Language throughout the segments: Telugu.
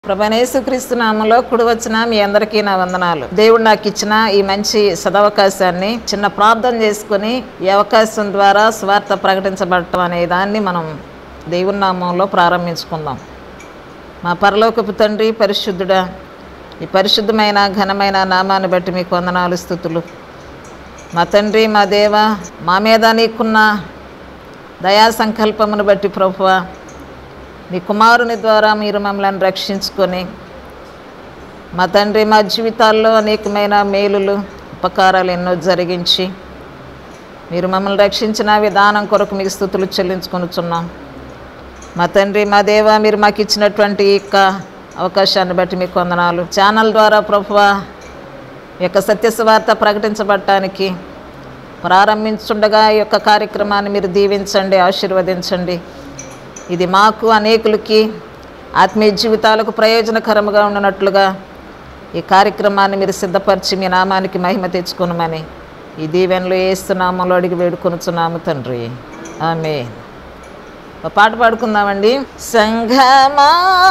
ప్రభనేసుక్రీస్తు నామంలో కుడి వచ్చిన మీ అందరికీ నా వందనాలు దేవుడు నాకు ఇచ్చిన ఈ మంచి సదవకాశాన్ని చిన్న ప్రార్థన చేసుకొని ఈ అవకాశం ద్వారా స్వార్థ ప్రకటించబడటం అనే దాన్ని మనం దేవుని నామంలో ప్రారంభించుకుందాం మా పరలోకపు తండ్రి పరిశుద్ధుడా ఈ పరిశుద్ధమైన ఘనమైన నామాన్ని బట్టి మీకు వందనాలు స్థుతులు మా తండ్రి మా దేవ మా మీద నీకున్న దయా సంకల్పమును బట్టి ప్రభువా నీ కుమారుని ద్వారా మీరు మమ్మల్ని రక్షించుకొని మా తండ్రి మా జీవితాల్లో అనేకమైన మేలులు ఉపకారాలు ఎన్నో జరిగించి మీరు మమ్మల్ని రక్షించిన విధానం కొరకు మీకు స్థుతులు చెల్లించుకొనుచున్నాం మా తండ్రి మా దేవ మీరు మాకు ఇచ్చినటువంటి ఈ యొక్క అవకాశాన్ని బట్టి మీకు వందనాలు ఛానల్ ద్వారా ప్రభువా ఈ యొక్క సత్యస్వార్త ప్రకటించబడటానికి ప్రారంభించుండగా ఈ యొక్క కార్యక్రమాన్ని మీరు దీవించండి ఆశీర్వదించండి ఇది మాకు అనేకులకి ఆత్మీయ జీవితాలకు ప్రయోజనకరముగా ఉన్నట్లుగా ఈ కార్యక్రమాన్ని మీరు సిద్ధపరిచి మీ నామానికి మహిమ తెచ్చుకునమని ఈ దీవెనలు వేస్తున్నాములో అడిగి వేడుకొనుచున్నాము తండ్రి ఆమె ఒక పాట పాడుకుందామండి సంఘమా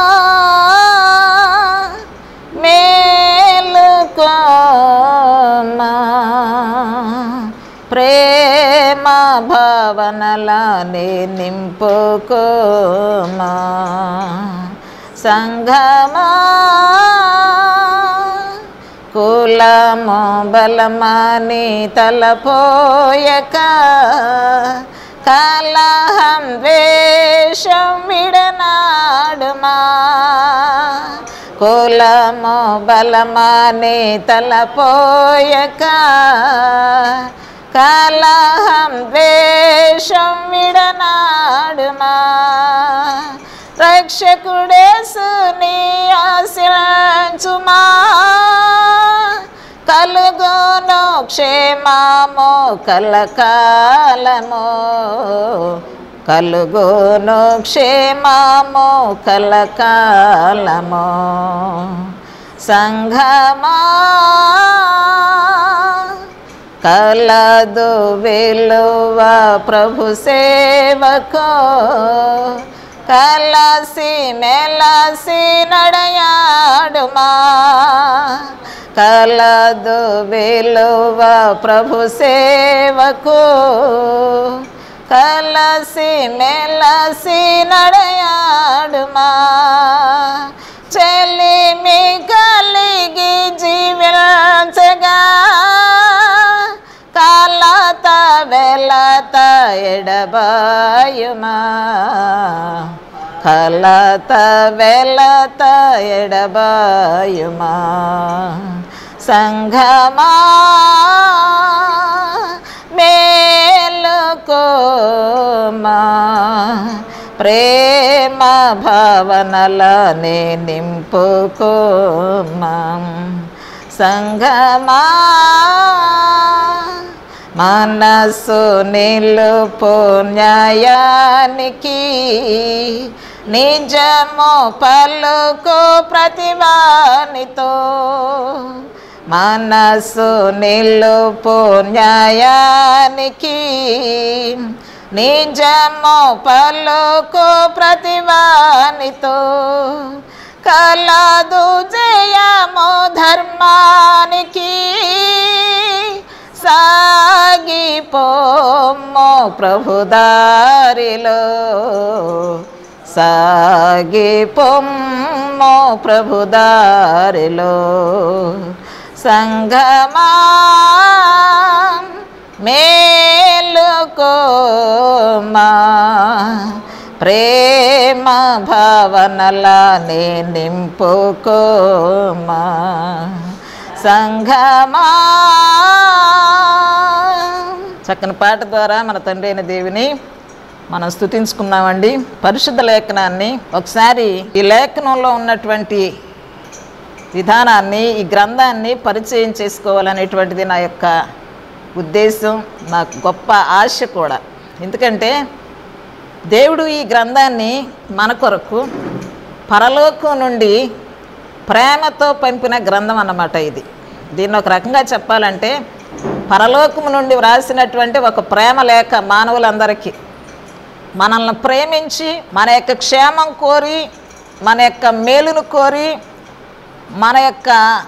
మేలుకోమా ప్రేమ భావనలానే నింపుకోమా సంఘమా కులము బలమని తలపోయక కలహం ద్వేషం విడనాడుమా కులము బలమని తలపోయక కలహం ద్వేషం విడనాడుమా రక్షకుడేసుని ఆశ్రయించుమా కలుగును క్షేమము కలకాలము కలుగును క్షేమము కలకాలము సంఘమా కలదు వెలువ ప్రభు సేవకో కలసి మెలసి నడయాడుమా కలదు వెలువ ప్రభు సేవకు కలసి మెలసి నడయాడుమా చెలిమి కలిగి జీవించగా కాలత వెలత ఎడబాయుమా కలత వెలత ఎడబాయుమా సంఘమా మేలుకోమా ప్రేమ భావనలనే నింపుకోమా సంఘమా మనసు నిలుపు న్యాయానికి నిజము పలుకు ప్రతివానితో మనసు నిలుపు న్యాయానికి నిజము పలుకు ప్రతివానితో కలదు జయము ధర్మానికి సాగిపోమ్మో ప్రభుదారిలో సాగిపోమ్మో ప్రభుదారిలో సంగమా మేలుకోమా ప్రేమ భావనలానే నింపుకోమా సంఘమా చక్కని పాట ద్వారా మన తండ్రి అయిన దేవిని మనం స్థుతించుకున్నామండి పరిశుద్ధ లేఖనాన్ని ఒకసారి ఈ లేఖనంలో ఉన్నటువంటి విధానాన్ని ఈ గ్రంథాన్ని పరిచయం చేసుకోవాలనేటువంటిది నా యొక్క ఉద్దేశం నాకు గొప్ప ఆశ కూడా ఎందుకంటే దేవుడు ఈ గ్రంథాన్ని మన కొరకు పరలోకం నుండి ప్రేమతో పంపిన గ్రంథం అన్నమాట ఇది దీన్ని ఒక రకంగా చెప్పాలంటే పరలోకము నుండి వ్రాసినటువంటి ఒక ప్రేమ లేఖ మానవులందరికీ మనల్ని ప్రేమించి మన యొక్క క్షేమం కోరి మన యొక్క మేలును కోరి మన యొక్క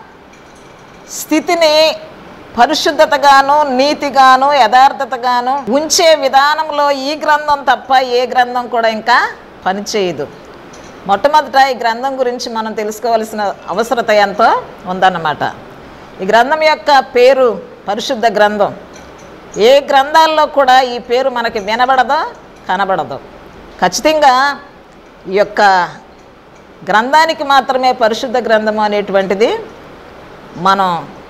స్థితిని పరిశుద్ధతగాను నీతిగాను యథార్థతగాను ఉంచే విధానంలో ఈ గ్రంథం తప్ప ఏ గ్రంథం కూడా ఇంకా పనిచేయదు మొట్టమొదట ఈ గ్రంథం గురించి మనం తెలుసుకోవాల్సిన అవసరత ఎంతో ఉందన్నమాట ఈ గ్రంథం యొక్క పేరు పరిశుద్ధ గ్రంథం ఏ గ్రంథాల్లో కూడా ఈ పేరు మనకి వినబడదో కనబడదు ఖచ్చితంగా ఈ యొక్క గ్రంథానికి మాత్రమే పరిశుద్ధ గ్రంథము అనేటువంటిది మనం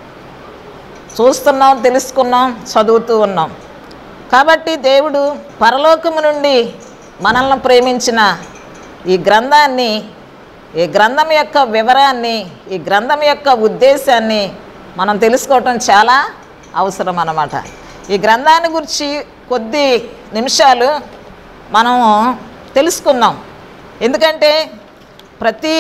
చూస్తున్నాం తెలుసుకున్నాం చదువుతూ ఉన్నాం కాబట్టి దేవుడు పరలోకము నుండి మనల్ని ప్రేమించిన ఈ గ్రంథాన్ని ఈ గ్రంథం యొక్క వివరాన్ని ఈ గ్రంథం యొక్క ఉద్దేశాన్ని మనం తెలుసుకోవటం చాలా అవసరం అన్నమాట ఈ గ్రంథాన్ని గురించి కొద్ది నిమిషాలు మనము తెలుసుకుందాం ఎందుకంటే ప్రతి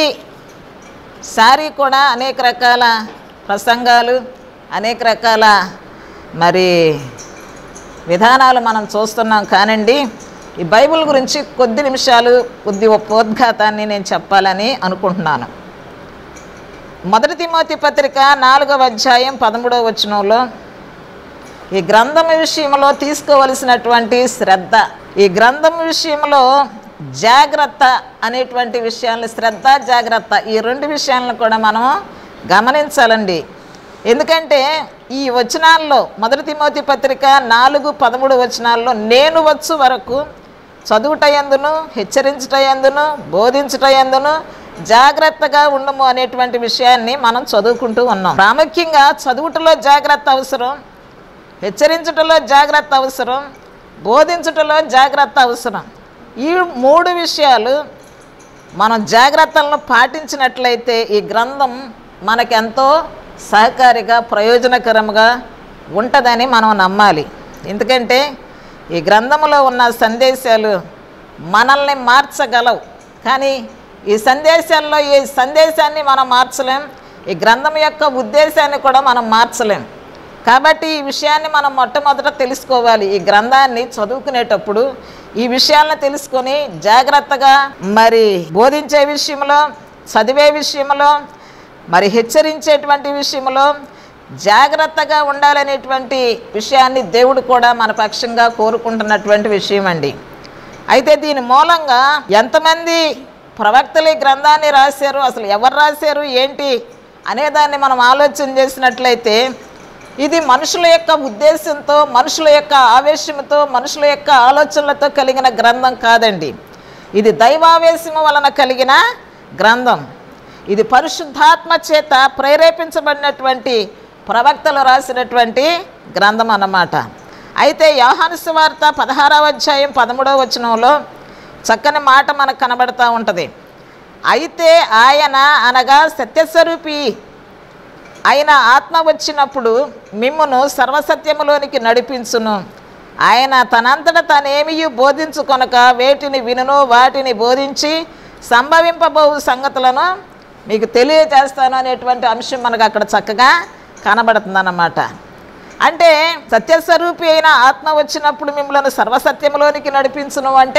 సారి కూడా అనేక రకాల ప్రసంగాలు అనేక రకాల మరి విధానాలు మనం చూస్తున్నాం కానండి ఈ బైబిల్ గురించి కొద్ది నిమిషాలు కొద్ది ఉపోద్ఘాతాన్ని నేను చెప్పాలని అనుకుంటున్నాను మొదటి తిమోతి పత్రిక నాలుగవ అధ్యాయం పదమూడవ వచనంలో ఈ గ్రంథం విషయంలో తీసుకోవలసినటువంటి శ్రద్ధ ఈ గ్రంథం విషయంలో జాగ్రత్త అనేటువంటి విషయాలను శ్రద్ధ జాగ్రత్త ఈ రెండు విషయాలను కూడా మనం గమనించాలండి ఎందుకంటే ఈ వచనాల్లో మొదటి తిమోతి పత్రిక నాలుగు పదమూడు వచనాల్లో నేను వచ్చు వరకు చదువుటయందును హెచ్చరించుటయందును బోధించుటయందును జాగ్రత్తగా ఉండము అనేటువంటి విషయాన్ని మనం చదువుకుంటూ ఉన్నాం ప్రాముఖ్యంగా చదువుటలో జాగ్రత్త అవసరం హెచ్చరించుటలో జాగ్రత్త అవసరం బోధించుటలో జాగ్రత్త అవసరం ఈ మూడు విషయాలు మనం జాగ్రత్తలను పాటించినట్లయితే ఈ గ్రంథం మనకెంతో సహకారిగా ప్రయోజనకరంగా ఉంటుందని మనం నమ్మాలి ఎందుకంటే ఈ గ్రంథంలో ఉన్న సందేశాలు మనల్ని మార్చగలవు కానీ ఈ సందేశాల్లో ఈ సందేశాన్ని మనం మార్చలేం ఈ గ్రంథం యొక్క ఉద్దేశాన్ని కూడా మనం మార్చలేం కాబట్టి ఈ విషయాన్ని మనం మొట్టమొదట తెలుసుకోవాలి ఈ గ్రంథాన్ని చదువుకునేటప్పుడు ఈ విషయాలను తెలుసుకొని జాగ్రత్తగా మరి బోధించే విషయంలో చదివే విషయంలో మరి హెచ్చరించేటువంటి విషయంలో జాగ్రత్తగా ఉండాలనేటువంటి విషయాన్ని దేవుడు కూడా మన పక్షంగా కోరుకుంటున్నటువంటి విషయం అండి అయితే దీని మూలంగా ఎంతమంది ప్రవక్తలు ఈ గ్రంథాన్ని రాశారు అసలు ఎవరు రాశారు ఏంటి అనేదాన్ని మనం ఆలోచన చేసినట్లయితే ఇది మనుషుల యొక్క ఉద్దేశంతో మనుషుల యొక్క ఆవేశంతో మనుషుల యొక్క ఆలోచనలతో కలిగిన గ్రంథం కాదండి ఇది దైవావేశము వలన కలిగిన గ్రంథం ఇది పరిశుద్ధాత్మ చేత ప్రేరేపించబడినటువంటి ప్రవక్తలు రాసినటువంటి గ్రంథం అన్నమాట అయితే యోహాను సువార్త పదహారవ అధ్యాయం పదమూడవ వచనంలో చక్కని మాట మనకు కనబడుతూ ఉంటుంది అయితే ఆయన అనగా సత్యస్వరూపి ఆయన ఆత్మ వచ్చినప్పుడు మిమ్మును సర్వసత్యములోనికి నడిపించును ఆయన తనంతట తనేమియు బోధించుకొనక వేటిని వినును వాటిని బోధించి సంభవింపబో సంగతులను మీకు తెలియజేస్తాను అనేటువంటి అంశం మనకు అక్కడ చక్కగా కనబడుతుందన్నమాట అంటే సత్యస్వరూపి అయిన ఆత్మ వచ్చినప్పుడు మిమ్మల్ని సర్వసత్యములోనికి నడిపించును అంటే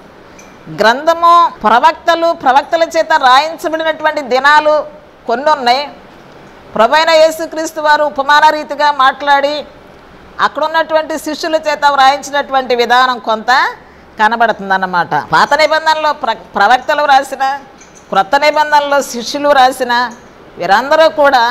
గ్రంథము ప్రవక్తలు ప్రవక్తల చేత రాయించబడినటువంటి దినాలు కొన్ని ఉన్నాయి ప్రభైన యేసుక్రీస్తు వారు ఉపమాన రీతిగా మాట్లాడి అక్కడ ఉన్నటువంటి శిష్యుల చేత వ్రాయించినటువంటి విధానం కొంత కనబడుతుందన్నమాట పాత నిబంధనలో ప్ర ప్రవక్తలు రాసిన క్రొత్త నిబంధనలో శిష్యులు రాసిన వీరందరూ కూడా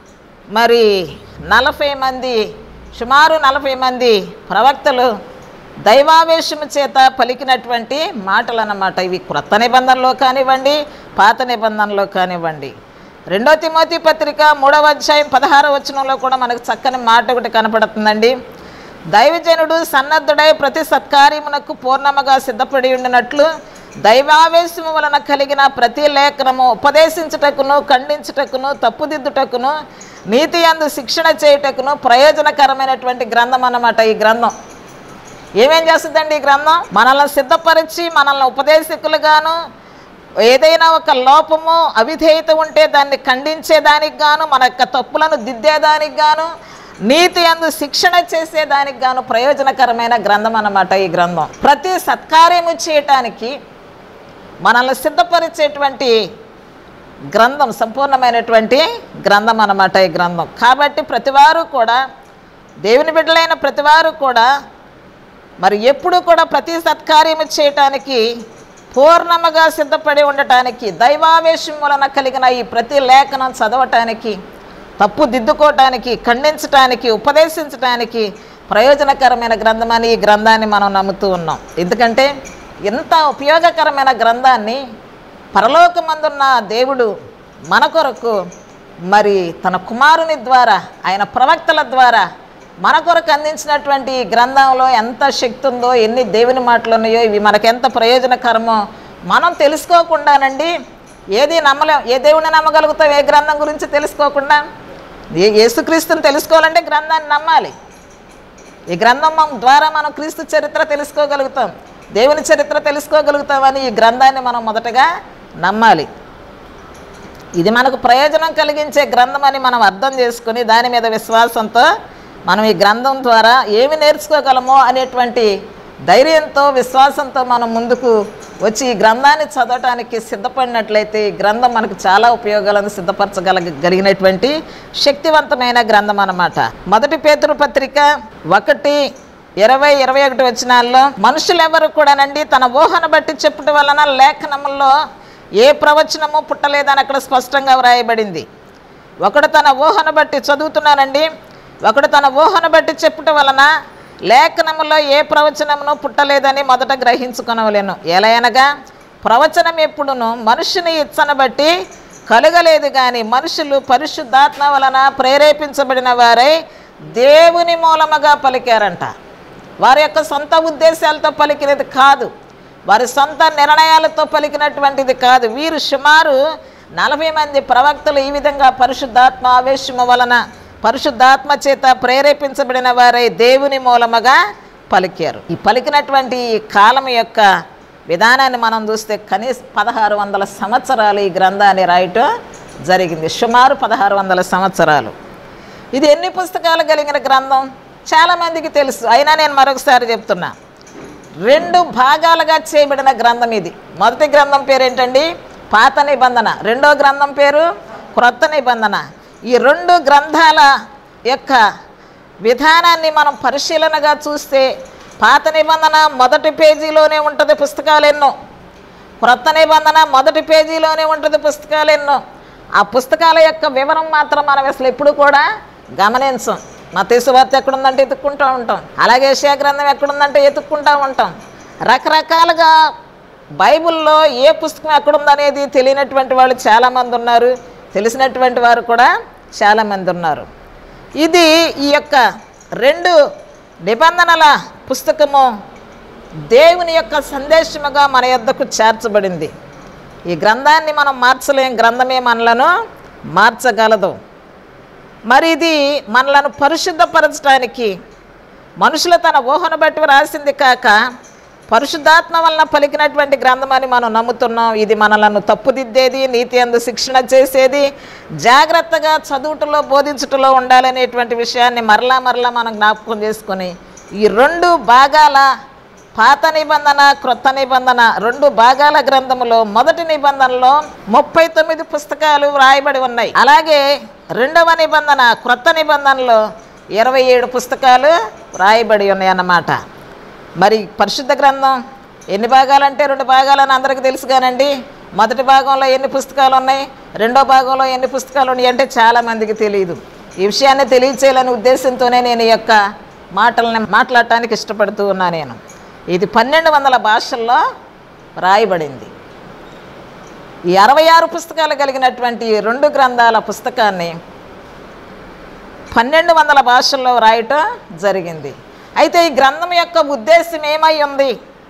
మరి నలభై మంది సుమారు నలభై మంది ప్రవక్తలు దైవావేశము చేత పలికినటువంటి మాటలు అన్నమాట ఇవి క్రొత్త నిబంధనలో కానివ్వండి పాత నిబంధనలో కానివ్వండి రెండో తిమోతి పత్రిక మూడవ అధ్యాయం పదహార వచనంలో కూడా మనకు చక్కని మాట ఒకటి కనపడుతుందండి దైవజనుడు సన్నద్ధుడై ప్రతి సత్కార్యమునకు పూర్ణముగా సిద్ధపడి ఉండినట్లు దైవావేశము వలన కలిగిన ప్రతి లేఖనము ఉపదేశించుటకును ఖండించుటకును తప్పుదిద్దుటకును నీతి అందు శిక్షణ చేయుటకును ప్రయోజనకరమైనటువంటి గ్రంథం అన్నమాట ఈ గ్రంథం ఏమేం చేస్తుందండి ఈ గ్రంథం మనల్ని సిద్ధపరిచి మనల్ని ఉపదేశకులుగాను ఏదైనా ఒక లోపము అవిధేయత ఉంటే దాన్ని ఖండించేదానికి గాను మన యొక్క తప్పులను దిద్దేదానికి గాను నీతి అందు శిక్షణ చేసేదానికి గాను ప్రయోజనకరమైన గ్రంథం అన్నమాట ఈ గ్రంథం ప్రతి సత్కార్యము చేయటానికి మనల్ని సిద్ధపరిచేటువంటి గ్రంథం సంపూర్ణమైనటువంటి గ్రంథం అన్నమాట ఈ గ్రంథం కాబట్టి ప్రతివారు కూడా దేవుని బిడ్డలైన ప్రతివారు కూడా మరి ఎప్పుడు కూడా ప్రతి సత్కార్యము చేయటానికి పూర్ణముగా సిద్ధపడి ఉండటానికి దైవావేశం వలన కలిగిన ఈ ప్రతి లేఖనం చదవటానికి తప్పు దిద్దుకోవటానికి ఖండించటానికి ఉపదేశించటానికి ప్రయోజనకరమైన గ్రంథమని ఈ గ్రంథాన్ని మనం నమ్ముతూ ఉన్నాం ఎందుకంటే ఇంత ఉపయోగకరమైన గ్రంథాన్ని పరలోకమందున్న దేవుడు మన కొరకు మరి తన కుమారుని ద్వారా ఆయన ప్రవక్తల ద్వారా మన కొరకు అందించినటువంటి ఈ గ్రంథంలో ఎంత శక్తి ఉందో ఎన్ని దేవుని మాటలు ఉన్నాయో ఇవి మనకెంత ప్రయోజనకరమో మనం తెలుసుకోకుండానండి ఏది నమ్మలేం ఏ దేవుడిని నమ్మగలుగుతాం ఏ గ్రంథం గురించి తెలుసుకోకుండా ఏ యేసుక్రీస్తుని తెలుసుకోవాలంటే గ్రంథాన్ని నమ్మాలి ఈ గ్రంథం మన- ద్వారా మనం క్రీస్తు చరిత్ర తెలుసుకోగలుగుతాం దేవుని చరిత్ర తెలుసుకోగలుగుతామని ఈ గ్రంథాన్ని మనం మొదటగా నమ్మాలి ఇది మనకు ప్రయోజనం కలిగించే గ్రంథం అని మనం అర్థం చేసుకుని దాని మీద విశ్వాసంతో మనం ఈ గ్రంథం ద్వారా ఏమి నేర్చుకోగలమో అనేటువంటి ధైర్యంతో విశ్వాసంతో మనం ముందుకు వచ్చి ఈ గ్రంథాన్ని చదవటానికి సిద్ధపడినట్లయితే ఈ గ్రంథం మనకు చాలా ఉపయోగాలను సిద్ధపరచగల గలిగినటువంటి శక్తివంతమైన గ్రంథం అన్నమాట మొదటి పేతురు పత్రిక ఒకటి ఇరవై ఇరవై ఒకటి వచ్చినాల్లో మనుషులెవరు కూడానండి తన ఊహను బట్టి చెప్పుట వలన లేఖనముల్లో ఏ ప్రవచనము పుట్టలేదని అక్కడ స్పష్టంగా వ్రాయబడింది ఒకడు తన ఊహను బట్టి చదువుతున్నానండి ఒకడు తన ఊహను బట్టి చెప్పుట వలన లేఖనములో ఏ ప్రవచనమును పుట్టలేదని మొదట గ్రహించుకొనవలేను ఎలా అనగా ప్రవచనం ఎప్పుడును మనుషుని ఇచ్చను బట్టి కలగలేదు కానీ మనుషులు పరిశుద్ధాత్మ వలన ప్రేరేపించబడిన వారై దేవుని మూలముగా పలికారంట వారి యొక్క సొంత ఉద్దేశాలతో పలికినది కాదు వారి సొంత నిర్ణయాలతో పలికినటువంటిది కాదు వీరు సుమారు నలభై మంది ప్రవక్తలు ఈ విధంగా పరిశుద్ధాత్మ ఆవేశము వలన పరిశుద్ధాత్మ చేత ప్రేరేపించబడిన వారై దేవుని మూలముగా పలికారు ఈ పలికినటువంటి ఈ కాలం యొక్క విధానాన్ని మనం చూస్తే కనీసం పదహారు వందల సంవత్సరాలు ఈ గ్రంథాన్ని రాయటం జరిగింది సుమారు పదహారు వందల సంవత్సరాలు ఇది ఎన్ని పుస్తకాలు కలిగిన గ్రంథం చాలామందికి తెలుసు అయినా నేను మరొకసారి చెప్తున్నా రెండు భాగాలుగా చేయబడిన గ్రంథం ఇది మొదటి గ్రంథం పేరు ఏంటండి పాత నిబంధన రెండో గ్రంథం పేరు క్రొత్త నిబంధన ఈ రెండు గ్రంథాల యొక్క విధానాన్ని మనం పరిశీలనగా చూస్తే పాత నిబంధన మొదటి పేజీలోనే ఉంటుంది పుస్తకాలు ఎన్నో క్రొత్త నిబంధన మొదటి పేజీలోనే ఉంటుంది పుస్తకాలు ఎన్నో ఆ పుస్తకాల యొక్క వివరం మాత్రం మనం అసలు ఎప్పుడు కూడా గమనించం మత వార్త ఎక్కడుందంటే ఎత్తుక్కుంటూ ఉంటాం అలాగే ఏషియా గ్రంథం ఎక్కడుందంటే ఎత్తుక్కుంటూ ఉంటాం రకరకాలుగా బైబిల్లో ఏ పుస్తకం ఎక్కడుందనేది తెలియనటువంటి వాళ్ళు చాలామంది ఉన్నారు తెలిసినటువంటి వారు కూడా చాలామంది ఉన్నారు ఇది ఈ యొక్క రెండు నిబంధనల పుస్తకము దేవుని యొక్క సందేశముగా మన యొద్దకు చేర్చబడింది ఈ గ్రంథాన్ని మనం మార్చలేం గ్రంథమే మనలను మార్చగలదు మరి ఇది మనలను పరిశుద్ధపరచడానికి మనుషులు తన ఊహను బట్టి రాసింది కాక పరిశుద్ధాత్మ వలన పలికినటువంటి గ్రంథం అని మనం నమ్ముతున్నాం ఇది మనలను తప్పుదిద్దేది నీతి అందు శిక్షణ చేసేది జాగ్రత్తగా చదువుటలో బోధించుటలో ఉండాలనేటువంటి విషయాన్ని మరలా మరలా మనం జ్ఞాపకం చేసుకొని ఈ రెండు భాగాల పాత నిబంధన క్రొత్త నిబంధన రెండు భాగాల గ్రంథములో మొదటి నిబంధనలో ముప్పై తొమ్మిది పుస్తకాలు వ్రాయబడి ఉన్నాయి అలాగే రెండవ నిబంధన క్రొత్త నిబంధనలో ఇరవై ఏడు పుస్తకాలు వ్రాయబడి ఉన్నాయి అన్నమాట మరి పరిశుద్ధ గ్రంథం ఎన్ని భాగాలంటే రెండు భాగాలని అందరికీ తెలుసు కానండి మొదటి భాగంలో ఎన్ని పుస్తకాలు ఉన్నాయి రెండో భాగంలో ఎన్ని పుస్తకాలు ఉన్నాయి అంటే చాలామందికి తెలియదు ఈ విషయాన్ని తెలియచేయాలనే ఉద్దేశంతోనే నేను ఈ యొక్క మాటలని మాట్లాడటానికి ఇష్టపడుతూ ఉన్నా నేను ఇది పన్నెండు వందల భాషల్లో రాయబడింది ఈ అరవై ఆరు పుస్తకాలు కలిగినటువంటి ఈ రెండు గ్రంథాల పుస్తకాన్ని పన్నెండు వందల భాషల్లో రాయటం జరిగింది అయితే ఈ గ్రంథం యొక్క ఉద్దేశం ఏమై ఉంది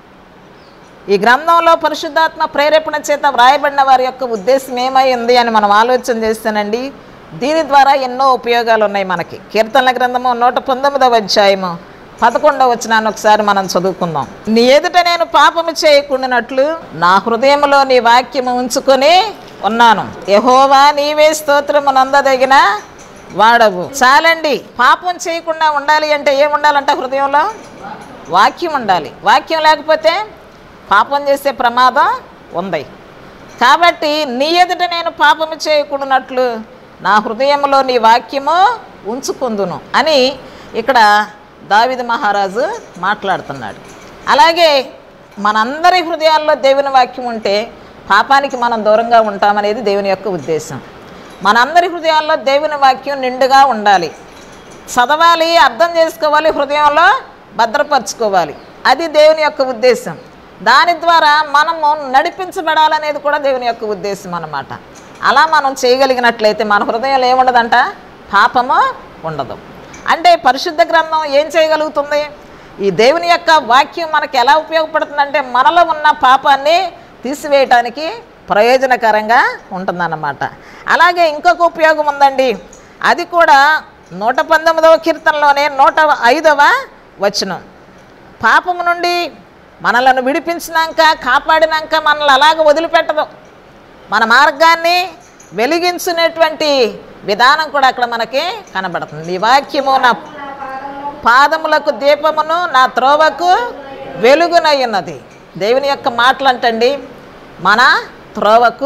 ఈ గ్రంథంలో పరిశుద్ధాత్మ ప్రేరేపణ చేత వ్రాయబడిన వారి యొక్క ఉద్దేశం ఏమై ఉంది అని మనం ఆలోచన చేస్తానండి దీని ద్వారా ఎన్నో ఉపయోగాలు ఉన్నాయి మనకి కీర్తనల గ్రంథము నూట పంతొమ్మిదవ అధ్యాయము పదకొండవ వచనాన్ని ఒకసారి మనం చదువుకుందాం నీ ఎదుట నేను పాపము చేయకుండానట్లు నా హృదయంలో నీ వాక్యము ఉంచుకొని ఉన్నాను యహోవా నీవే స్తోత్రము నందదగిన వాడవు చాలండి పాపం చేయకుండా ఉండాలి అంటే ఏం ఉండాలంట హృదయంలో వాక్యం ఉండాలి వాక్యం లేకపోతే పాపం చేసే ప్రమాదం ఉంది కాబట్టి నీ ఎదుట నేను పాపము చేయకూడనట్లు నా హృదయంలో నీ వాక్యము ఉంచుకుందును అని ఇక్కడ దావిద మహారాజు మాట్లాడుతున్నాడు అలాగే మనందరి హృదయాల్లో దేవుని వాక్యం ఉంటే పాపానికి మనం దూరంగా ఉంటామనేది దేవుని యొక్క ఉద్దేశం మనందరి హృదయాల్లో దేవుని వాక్యం నిండుగా ఉండాలి చదవాలి అర్థం చేసుకోవాలి హృదయంలో భద్రపరచుకోవాలి అది దేవుని యొక్క ఉద్దేశం దాని ద్వారా మనము నడిపించబడాలనేది కూడా దేవుని యొక్క ఉద్దేశం అన్నమాట అలా మనం చేయగలిగినట్లయితే మన హృదయంలో ఏముండదంట పాపము ఉండదు అంటే పరిశుద్ధ గ్రంథం ఏం చేయగలుగుతుంది ఈ దేవుని యొక్క వాక్యం మనకు ఎలా ఉపయోగపడుతుందంటే మనలో ఉన్న పాపాన్ని తీసివేయటానికి ప్రయోజనకరంగా ఉంటుందన్నమాట అలాగే ఇంకొక ఉపయోగం ఉందండి అది కూడా నూట పంతొమ్మిదవ కీర్తనలోనే నూట ఐదవ వచనం పాపము నుండి మనలను విడిపించినాక కాపాడినాక మనల్ని అలాగ వదిలిపెట్టదు మన మార్గాన్ని వెలిగించునేటువంటి విధానం కూడా అక్కడ మనకి కనబడుతుంది ఈ వాక్యము నా పాదములకు దీపమును నా త్రోవకు వెలుగునై ఉన్నది దేవుని యొక్క మాటలు అంటండి మన త్రోవకు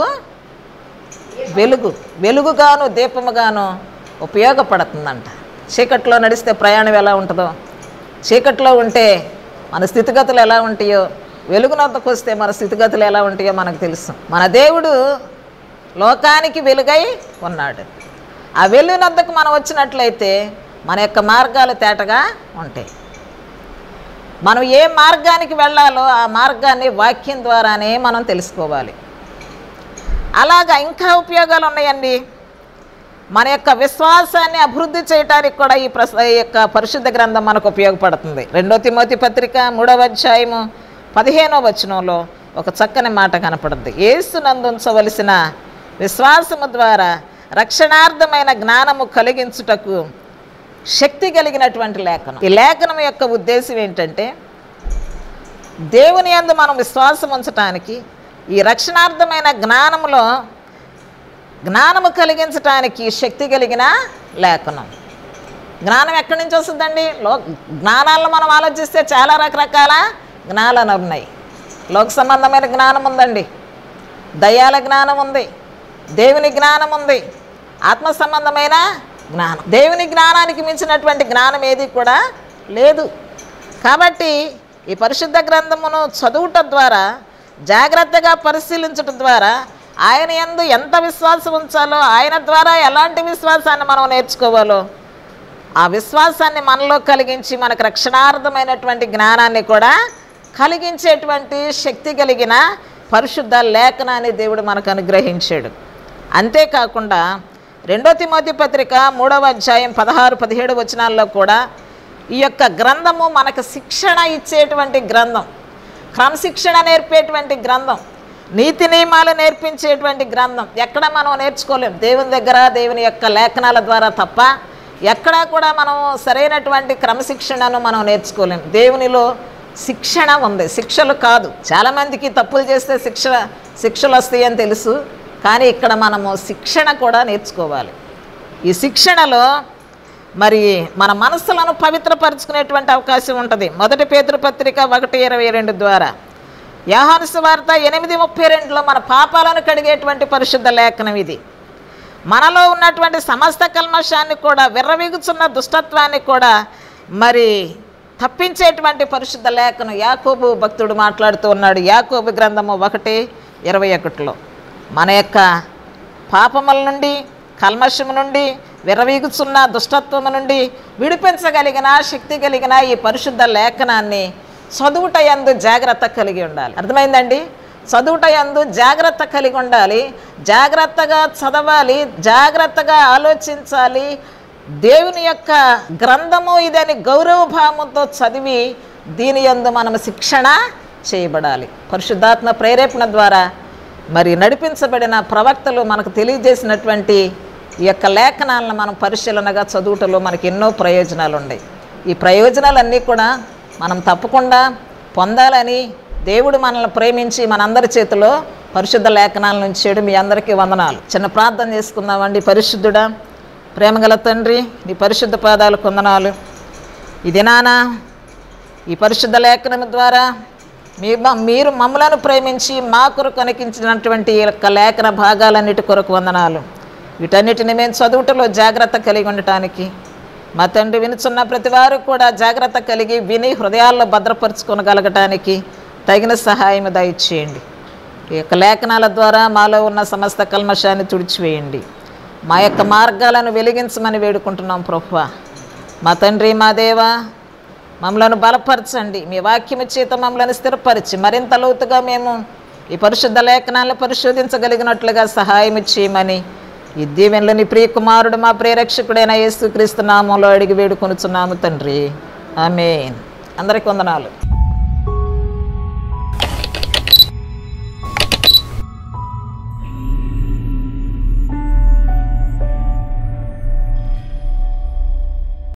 వెలుగు వెలుగుగాను దీపముగాను ఉపయోగపడుతుందంట చీకట్లో నడిస్తే ప్రయాణం ఎలా ఉంటుందో చీకట్లో ఉంటే మన స్థితిగతులు ఎలా ఉంటాయో వెలుగునొద్దకు వస్తే మన స్థితిగతులు ఎలా ఉంటాయో మనకు తెలుసు మన దేవుడు లోకానికి వెలుగై ఉన్నాడు ఆ వెలుగునొద్దకు మనం వచ్చినట్లయితే మన యొక్క మార్గాలు తేటగా ఉంటాయి మనం ఏ మార్గానికి వెళ్ళాలో ఆ మార్గాన్ని వాక్యం ద్వారానే మనం తెలుసుకోవాలి అలాగా ఇంకా ఉపయోగాలు ఉన్నాయండి మన యొక్క విశ్వాసాన్ని అభివృద్ధి చేయడానికి కూడా ఈ ప్రస ఈ యొక్క పరిశుద్ధ గ్రంథం మనకు ఉపయోగపడుతుంది రెండో తిమోతి పత్రిక మూడవ అధ్యాయము పదిహేనో వచనంలో ఒక చక్కని మాట కనపడుతుంది ఏసునందుంచవలసిన విశ్వాసము ద్వారా రక్షణార్థమైన జ్ఞానము కలిగించుటకు శక్తి కలిగినటువంటి లేఖనం ఈ లేఖనం యొక్క ఉద్దేశం ఏంటంటే దేవుని యందు మనం విశ్వాసం ఉంచటానికి ఈ రక్షణార్థమైన జ్ఞానములో జ్ఞానము కలిగించటానికి శక్తి కలిగిన లేఖనం జ్ఞానం ఎక్కడి నుంచి వస్తుందండి లో జ్ఞానాలను మనం ఆలోచిస్తే చాలా రకరకాల జ్ఞానాలు ఉన్నాయి లోక సంబంధమైన జ్ఞానం ఉందండి దయాల జ్ఞానం ఉంది దేవుని జ్ఞానం ఉంది ఆత్మ సంబంధమైన జ్ఞానం దేవుని జ్ఞానానికి మించినటువంటి జ్ఞానం ఏది కూడా లేదు కాబట్టి ఈ పరిశుద్ధ గ్రంథమును చదువుట ద్వారా జాగ్రత్తగా పరిశీలించటం ద్వారా ఆయన యందు ఎంత విశ్వాసం ఉంచాలో ఆయన ద్వారా ఎలాంటి విశ్వాసాన్ని మనం నేర్చుకోవాలో ఆ విశ్వాసాన్ని మనలో కలిగించి మనకు రక్షణార్థమైనటువంటి జ్ఞానాన్ని కూడా కలిగించేటువంటి శక్తి కలిగిన పరిశుద్ధ లేఖనాన్ని దేవుడు మనకు అనుగ్రహించాడు అంతేకాకుండా రెండో తిమోతి పత్రిక మూడవ అధ్యాయం పదహారు పదిహేడు వచనాల్లో కూడా ఈ యొక్క గ్రంథము మనకు శిక్షణ ఇచ్చేటువంటి గ్రంథం క్రమశిక్షణ నేర్పేటువంటి గ్రంథం నీతి నియమాలు నేర్పించేటువంటి గ్రంథం ఎక్కడ మనం నేర్చుకోలేం దేవుని దగ్గర దేవుని యొక్క లేఖనాల ద్వారా తప్ప ఎక్కడా కూడా మనం సరైనటువంటి క్రమశిక్షణను మనం నేర్చుకోలేం దేవునిలో శిక్షణ ఉంది శిక్షలు కాదు చాలామందికి తప్పులు చేస్తే శిక్ష శిక్షలు వస్తాయని తెలుసు కానీ ఇక్కడ మనము శిక్షణ కూడా నేర్చుకోవాలి ఈ శిక్షణలో మరి మన మనస్సులను పవిత్రపరచుకునేటువంటి అవకాశం ఉంటుంది మొదటి పేతృపత్రిక ఒకటి ఇరవై రెండు ద్వారా యాహాను వార్త ఎనిమిది ముప్పై రెండులో మన పాపాలను కడిగేటువంటి పరిశుద్ధ లేఖనం ఇది మనలో ఉన్నటువంటి సమస్త కల్మషాన్ని కూడా విర్రవీగుచున్న దుష్టత్వాన్ని కూడా మరి తప్పించేటువంటి పరిశుద్ధ లేఖనం యాకోబు భక్తుడు మాట్లాడుతూ ఉన్నాడు యాకోబు గ్రంథము ఒకటి ఇరవై ఒకటిలో మన యొక్క పాపముల నుండి కల్మషము నుండి విరవీగుచున్న దుష్టత్వము నుండి విడిపించగలిగిన శక్తి కలిగిన ఈ పరిశుద్ధ లేఖనాన్ని చదువుట యందు జాగ్రత్త కలిగి ఉండాలి అర్థమైందండి చదువుట యందు జాగ్రత్త కలిగి ఉండాలి జాగ్రత్తగా చదవాలి జాగ్రత్తగా ఆలోచించాలి దేవుని యొక్క గ్రంథము ఇదని గౌరవభావంతో చదివి దీని యందు మనం శిక్షణ చేయబడాలి పరిశుద్ధాత్మ ప్రేరేపణ ద్వారా మరి నడిపించబడిన ప్రవక్తలు మనకు తెలియజేసినటువంటి ఈ యొక్క లేఖనాలను మనం పరిశీలనగా చదువుటలో మనకి ఎన్నో ప్రయోజనాలు ఉన్నాయి ఈ ప్రయోజనాలన్నీ కూడా మనం తప్పకుండా పొందాలని దేవుడు మనల్ని ప్రేమించి మనందరి చేతిలో పరిశుద్ధ లేఖనాలను ఉంచాడు మీ అందరికీ వందనాలు చిన్న ప్రార్థన చేసుకుందామండి పరిశుద్ధుడా ప్రేమగల తండ్రి నీ పరిశుద్ధ పాదాలు కొందనాలు ఈ దినాన ఈ పరిశుద్ధ లేఖనం ద్వారా మీ మ- మీరు మమ్మలను ప్రేమించి మా కొరకు కనిపించినటువంటి ఈ యొక్క లేఖన భాగాలన్నిటి కొరకు వందనాలు వీటన్నిటిని మేము చదువుటలో జాగ్రత్త కలిగి ఉండటానికి మా తండ్రి వినుచున్న ప్రతి వారు కూడా జాగ్రత్త కలిగి విని హృదయాల్లో భద్రపరుచుకొనగలగటానికి తగిన సహాయం దయచేయండి ఈ యొక్క లేఖనాల ద్వారా మాలో ఉన్న సమస్త కల్మషాన్ని తుడిచివేయండి మా యొక్క మార్గాలను వెలిగించమని వేడుకుంటున్నాం ప్రభువా మా తండ్రి మా దేవా మమ్మలను బలపరచండి మీ వాక్యము చేత మమ్మల్ని స్థిరపరిచి మరింత లోతుగా మేము ఈ పరిశుద్ధ లేఖనాలను పరిశోధించగలిగినట్లుగా సహాయం చేయమని ఈ దీవెనలోని ప్రియ కుమారుడు మా ప్రియరక్షకుడైన యేసుక్రీస్తు నామంలో అడిగి వేడుకొనుచున్నాము తండ్రి ఆమెన్ అందరికి వందనాలు